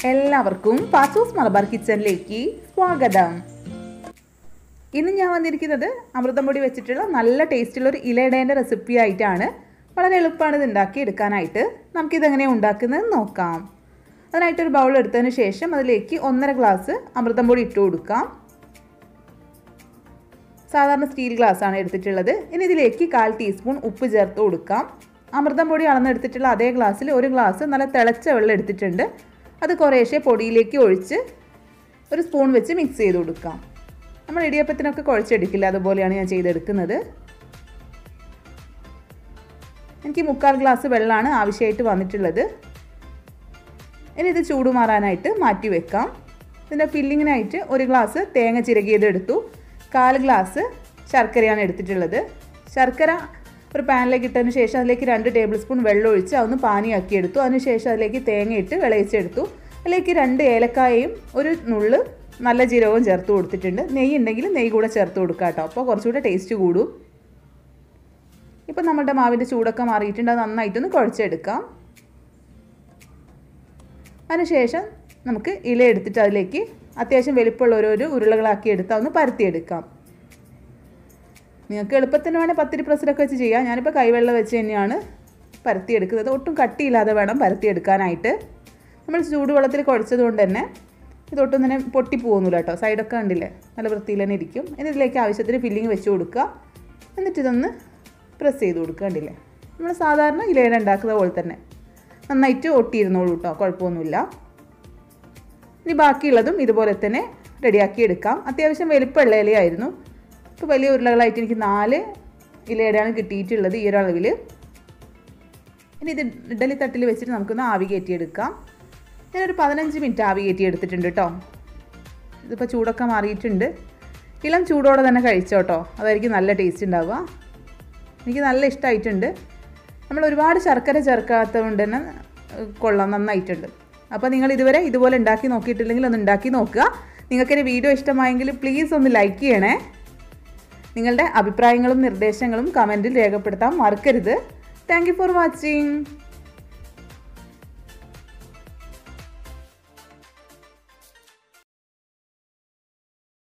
എല്ലാവർക്കും പാച്ചൂസ് മലബാർ കിച്ചണിലേക്ക് സ്വാഗതം ഇന്ന് ഞാൻ വന്നിരിക്കുന്നത് അമൃതം പൊടി വെച്ചിട്ടുള്ള നല്ല ടേസ്റ്റുള്ള ഒരു ഇലയിടേൻ്റെ റെസിപ്പി ആയിട്ടാണ് വളരെ എളുപ്പമാണ് ഇത് ഉണ്ടാക്കി എടുക്കാനായിട്ട് നമുക്കിതെങ്ങനെയാണ് ഉണ്ടാക്കുന്നത് നോക്കാം അതിനായിട്ടൊരു ബൗൾ എടുത്തതിന് ശേഷം അതിലേക്ക് ഒന്നര ഗ്ലാസ് അമൃതം പൊടി ഇട്ട് കൊടുക്കാം സാധാരണ സ്റ്റീൽ ഗ്ലാസ് ആണ് എടുത്തിട്ടുള്ളത് ഇനി ഇതിലേക്ക് കാൽ ടീസ്പൂൺ ഉപ്പ് ചേർത്ത് കൊടുക്കാം അമൃതം പൊടി അളന്നെടുത്തിട്ടുള്ള അതേ ഗ്ലാസ്സിൽ ഒരു ഗ്ലാസ് നല്ല തിളച്ച വെള്ളം എടുത്തിട്ടുണ്ട് അത് കുറേശ്ശെ പൊടിയിലേക്ക് ഒഴിച്ച് ഒരു സ്പൂൺ വെച്ച് മിക്സ് ചെയ്ത് കൊടുക്കാം നമ്മൾ ഇടിയപ്പത്തിനൊക്കെ കുഴച്ചെടുക്കില്ല അതുപോലെയാണ് ഞാൻ ചെയ്തെടുക്കുന്നത് എനിക്ക് മുക്കാൽ ഗ്ലാസ് വെള്ളമാണ് ആവശ്യമായിട്ട് വന്നിട്ടുള്ളത് ഇനി ഇത് ചൂടുമാറാനായിട്ട് മാറ്റി വെക്കാം ഇതിൻ്റെ ഫില്ലിങ്ങിനായിട്ട് ഒരു ഗ്ലാസ് തേങ്ങ ചിരകിയത് എടുത്തു കാൽ ഗ്ലാസ് ശർക്കരയാണ് എടുത്തിട്ടുള്ളത് ശർക്കര ഒരു പാനിലേക്ക് ഇട്ടതിന് ശേഷം അതിലേക്ക് രണ്ട് ടേബിൾ സ്പൂൺ വെള്ളം ഒഴിച്ച് അതൊന്ന് പാനിയാക്കി എടുത്തു അതിനുശേഷം അതിലേക്ക് തേങ്ങ ഇട്ട് വിളയിച്ചെടുത്തു അതിലേക്ക് രണ്ട് ഏലക്കായയും ഒരു നുള്ള് നല്ല ജീരകവും ചേർത്ത് കൊടുത്തിട്ടുണ്ട് നെയ്യ് ഉണ്ടെങ്കിൽ നെയ്യ് കൂടെ ചേർത്ത് കൊടുക്കാം കേട്ടോ അപ്പോൾ കുറച്ചുകൂടെ ടേസ്റ്റ് കൂടും ഇപ്പം നമ്മുടെ മാവിൻ്റെ ചൂടൊക്കെ മാറിയിട്ടുണ്ട് അത് നന്നായിട്ടൊന്ന് കുഴച്ചെടുക്കാം അതിനുശേഷം നമുക്ക് ഇല എടുത്തിട്ട് അതിലേക്ക് അത്യാവശ്യം വലിപ്പമുള്ള ഓരോരോ ഉരുളകളാക്കി എടുത്താൽ ഒന്ന് പരത്തിയെടുക്കാം നിങ്ങൾക്ക് എളുപ്പത്തിന് വേണേൽ പത്തിരി പ്രസിലൊക്കെ വെച്ച് ചെയ്യാം ഞാനിപ്പോൾ കൈവെള്ളം വെച്ച് തന്നെയാണ് പരത്തിയെടുക്കുന്നത് ഒട്ടും കട്ടിയില്ലാതെ വേണം പരത്തിയെടുക്കാനായിട്ട് നമ്മൾ ചൂടുവെള്ളത്തിൽ കുഴച്ചത് കൊണ്ട് തന്നെ ഇതൊട്ടും തന്നെ പൊട്ടിപ്പോകുന്നില്ല കേട്ടോ സൈഡൊക്കെ കണ്ടില്ലേ നല്ല വൃത്തിയിൽ തന്നെ ഇരിക്കും ഇനി ഇതിലേക്ക് ആവശ്യത്തിന് ഫില്ലിങ് വെച്ച് കൊടുക്കുക എന്നിട്ട് ഇതൊന്ന് പ്രസ് ചെയ്ത് കൊടുക്കുക കണ്ടില്ലേ നമ്മൾ സാധാരണ ഇലയില ഉണ്ടാക്കുന്ന പോലെ തന്നെ നന്നായിട്ട് ഒട്ടിയിരുന്നോളൂ കേട്ടോ കുഴപ്പമൊന്നുമില്ല ഇനി ബാക്കിയുള്ളതും ഇതുപോലെ തന്നെ റെഡിയാക്കി എടുക്കാം അത്യാവശ്യം വലിപ്പമുള്ള ഇലയായിരുന്നു ഇപ്പോൾ വലിയ ഉരുളകളായിട്ട് എനിക്ക് നാല് ഇലയുടെയാണ് കിട്ടിയിട്ടുള്ളത് ഈ ഒരു അളവിൽ ഇനി ഇത് ഇഡലി തട്ടിൽ വെച്ചിട്ട് നമുക്കൊന്ന് ആവി കയറ്റിയെടുക്കാം ഞാനൊരു പതിനഞ്ച് മിനിറ്റ് ആവി കയറ്റി എടുത്തിട്ടുണ്ട് കേട്ടോ ഇതിപ്പോൾ ചൂടൊക്കെ മാറിയിട്ടുണ്ട് ഇളം ചൂടോടെ തന്നെ കഴിച്ചോട്ടോ അതായിരിക്കും നല്ല ടേസ്റ്റ് ഉണ്ടാവുക എനിക്ക് നല്ല ഇഷ്ടമായിട്ടുണ്ട് നമ്മൾ ഒരുപാട് ശർക്കര ചേർക്കാത്തത് കൊണ്ട് തന്നെ കൊള്ളാം നന്നായിട്ടുണ്ട് അപ്പോൾ നിങ്ങൾ ഇതുവരെ ഇതുപോലെ ഉണ്ടാക്കി നോക്കിയിട്ടില്ലെങ്കിൽ ഒന്ന് ഉണ്ടാക്കി നോക്കുക നിങ്ങൾക്ക് എൻ്റെ വീഡിയോ ഇഷ്ടമായെങ്കിൽ പ്ലീസ് ഒന്ന് ലൈക്ക് ചെയ്യണേ നിങ്ങളുടെ അഭിപ്രായങ്ങളും നിർദ്ദേശങ്ങളും കമൻറ്റിൽ രേഖപ്പെടുത്താൻ മറക്കരുത് താങ്ക് ഫോർ വാച്ചിങ്